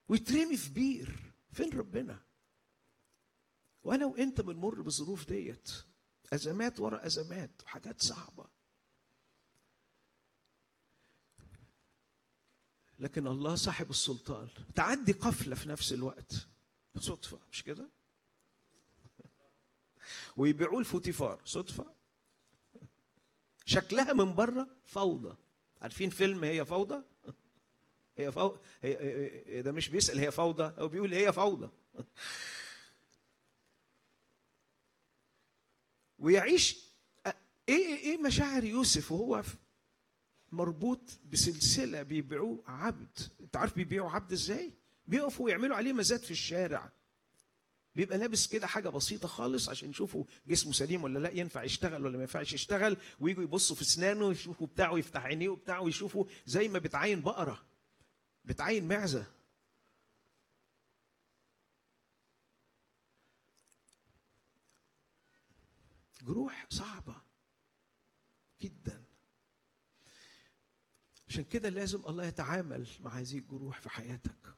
ويترمي في بير فين ربنا وانا وانت بنمر بالظروف ديت ازمات ورا ازمات وحاجات صعبه لكن الله صاحب السلطان تعدي قفله في نفس الوقت صدفه مش كده ويبيعوه لفوتيفار صدفه شكلها من بره فوضى عارفين فيلم هي فوضى هي فوضى هي هي- ده مش بيسال هي فوضى هو بيقول هي فوضى ويعيش ايه ايه ايه مشاعر يوسف وهو في- مربوط بسلسله بيبيعوه عبد انت عارف بيبيعوا عبد ازاي بيقفوا ويعملوا عليه مزاد في الشارع بيبقى لابس كده حاجه بسيطه خالص عشان يشوفوا جسمه سليم ولا لا ينفع يشتغل ولا ما ينفعش يشتغل ويجوا يبصوا في اسنانه يشوفوا بتاعه يفتح عينيه وبتاعه ويشوفوا زي ما بتعين بقره بتعين معزه جروح صعبه جدا عشان كده لازم الله يتعامل مع هذه الجروح في حياتك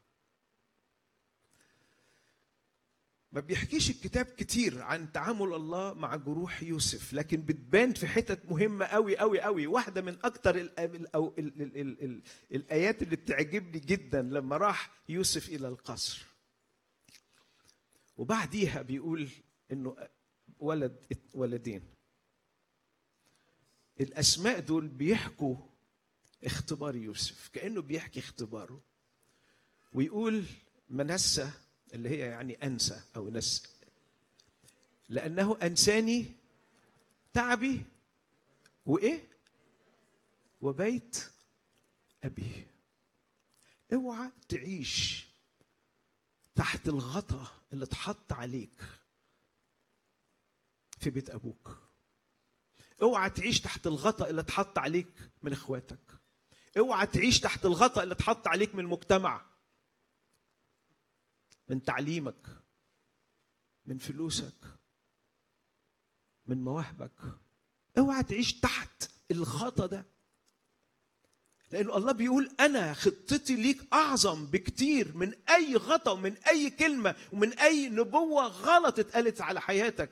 ما بيحكيش الكتاب كتير عن تعامل الله مع جروح يوسف لكن بتبان في حتت مهمة قوي قوي قوي واحدة من أكتر ال ال أو ال ال ال ال الآيات اللي بتعجبني جدا لما راح يوسف إلى القصر وبعديها بيقول إنه ولد ولدين الأسماء دول بيحكوا اختبار يوسف كأنه بيحكي اختباره ويقول منسى اللي هي يعني انسى او نسى لانه انساني تعبي وايه وبيت ابي اوعى تعيش تحت الغطا اللي اتحط عليك في بيت ابوك اوعى تعيش تحت الغطا اللي اتحط عليك من اخواتك اوعى تعيش تحت الغطا اللي اتحط عليك من المجتمع من تعليمك من فلوسك من مواهبك اوعى تعيش تحت الغطا ده لأن الله بيقول أنا خطتي ليك أعظم بكتير من أي غطا ومن أي كلمة ومن أي نبوة غلط اتقالت على حياتك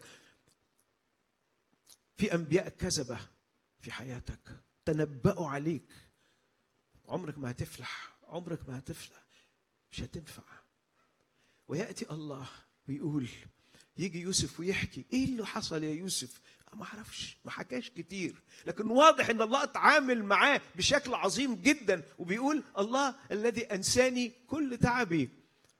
في أنبياء كذبة في حياتك تنبأوا عليك عمرك ما هتفلح عمرك ما هتفلح مش هتنفع وياتي الله ويقول يجي يوسف ويحكي ايه اللي حصل يا يوسف ما اعرفش ما حكاش كتير لكن واضح ان الله اتعامل معاه بشكل عظيم جدا وبيقول الله الذي انساني كل تعبي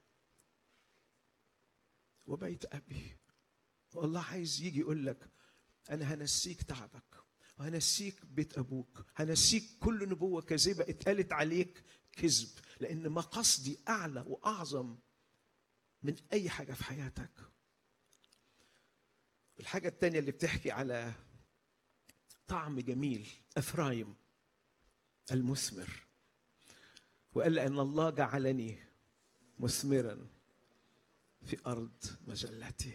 وبيت ابي والله عايز يجي يقول لك انا هنسيك تعبك وهنسيك بيت ابوك هنسيك كل نبوه كاذبه اتقالت عليك كذب لان مقاصدي اعلى واعظم من اي حاجه في حياتك الحاجه الثانيه اللي بتحكي على طعم جميل افرايم المثمر وقال ان الله جعلني مثمرا في ارض مجلته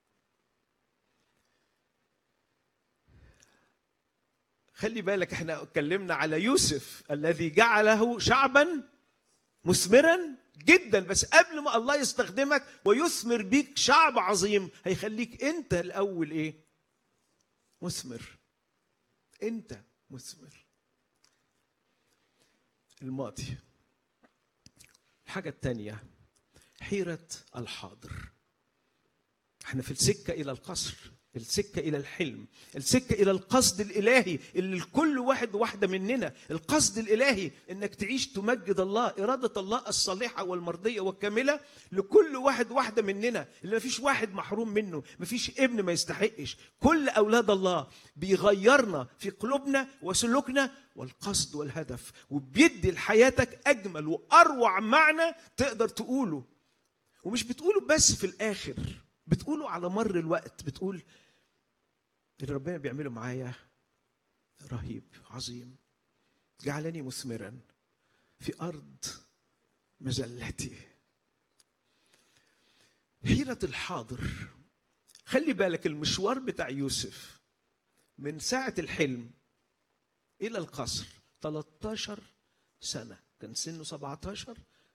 خلي بالك احنا اتكلمنا على يوسف الذي جعله شعبا مثمرا جدا بس قبل ما الله يستخدمك ويثمر بيك شعب عظيم هيخليك انت الاول ايه مثمر انت مثمر الماضي الحاجة الثانية حيرة الحاضر احنا في السكة إلى القصر السكة إلى الحلم السكة إلى القصد الإلهي اللي لكل واحد واحدة مننا القصد الإلهي إنك تعيش تمجد الله إرادة الله الصالحة والمرضية والكاملة لكل واحد واحدة مننا اللي مفيش واحد محروم منه مفيش ابن ما يستحقش كل أولاد الله بيغيرنا في قلوبنا وسلوكنا والقصد والهدف وبيدي لحياتك أجمل وأروع معنى تقدر تقوله ومش بتقوله بس في الآخر بتقوله على مر الوقت بتقول اللي ربنا بيعمله معايا رهيب عظيم جعلني مثمرا في ارض مزلتي حيرة الحاضر خلي بالك المشوار بتاع يوسف من ساعة الحلم إلى القصر 13 سنة كان سنه 17